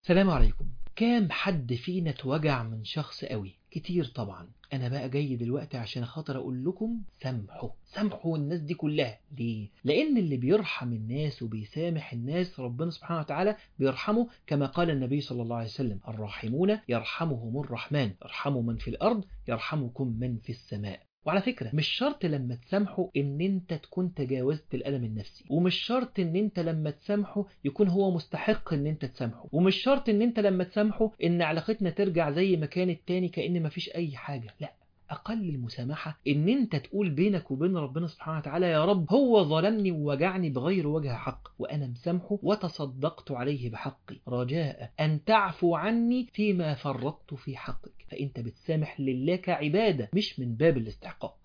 السلام عليكم كام حد فينا اتوجع من شخص قوي كتير طبعا انا بقى جاي دلوقتي عشان خاطر اقول لكم سامحوا سامحوا الناس دي كلها ليه لان اللي بيرحم الناس وبيسامح الناس ربنا سبحانه وتعالى بيرحمه كما قال النبي صلى الله عليه وسلم الراحمون يرحمهم الرحمن ارحموا من في الارض يرحمكم من في السماء وعلى فكرة مش شرط لما تسامحه ان انت تكون تجاوزت الالم النفسي ومش شرط ان انت لما تسامحه يكون هو مستحق ان انت تسامحه ومش شرط ان انت لما تسامحه ان علاقتنا ترجع زي ما كانت تاني كأن مفيش اي حاجة لا أقل المسامحة إن أنت تقول بينك وبين ربنا سبحانه وتعالى يا رب هو ظلمني ووجعني بغير وجه حق وأنا مسامحه وتصدقت عليه بحقي رجاء أن تعفو عني فيما فرطت في حقك فأنت بتسامح لله كعبادة مش من باب الاستحقاق